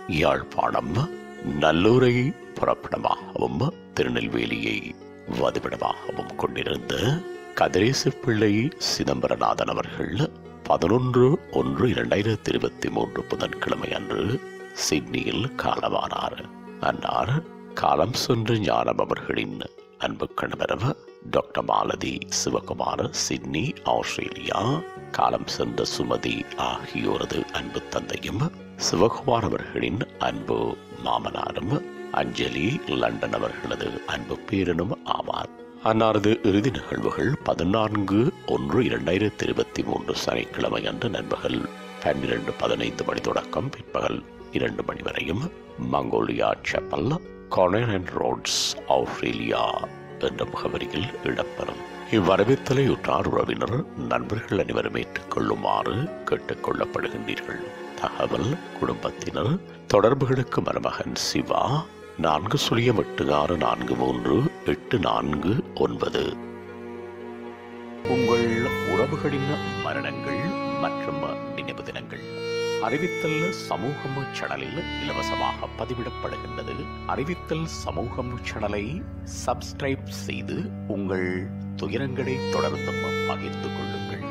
யாழ்ப்பாணம் நல்லூரை புறப்படமாகவும் திருநெல்வேலியை வதிவிடமாகவும் கொண்டிருந்த கதிரேச பிள்ளை சிதம்பரநாதன் அவர்கள் பதினொன்று ஒன்று இரண்டாயிரத்தி இருபத்தி மூன்று புதன்கிழமை அன்று சிட்னியில் காலமானார் அன்னார் காலம் சென்ற ஞானம் அவர்களின் அன்பு கணவர் doctor Malathi Sivakumar Sydney Australia காலம் சென்ற சுமதி ஆகியோரது அன்பு தந்தையும் சிவகுமார் அவர்களின் அன்பு மாமனாரும் அஞ்சலி லண்டன் அவர்களது அன்பு பேரனும் ஆவார் அன்னாரது இறுதி நிகழ்வுகள் பதினான்கு ஒன்று இரண்டாயிரத்தி இருபத்தி மூன்று சனிக்கிழமை அன்று நண்பகல் பன்னிரண்டு பதினைந்து மணி தொடக்கம் பிற்பகல் இரண்டு மணி வரையும் Mongolia chapel corner and Rhodes Australia என்ற முகவரியில் இடம்பெறும் இவ்வரவேத்தலை உற்றார் உறவினர் நண்பர்கள் அனைவரும் ஏற்றுக்கொள்ளுமாறு கேட்டுக் கொள்ளப்படுகின்றீர்கள் தகவல் குடும்பத்தினர் தொடர்புகளுக்கு மருமகன் சிவா நான்கு சுழியம் எட்டு ஆறு நான்கு மூன்று எட்டு நான்கு ஒன்பது உங்கள் உறவுகளின் மரணங்கள் மற்றும் நினைவு தினங்கள் அறிவித்தல் சமூகம் சேனலில் இலவசமாக பதிவிடப்படுகின்றது அறிவித்தல் சமூகம் சேனலை சப்ஸ்கிரைப் செய்து உங்கள் துயரங்களை தொடர்ந்தும் பகிர்ந்து கொள்ளுங்கள்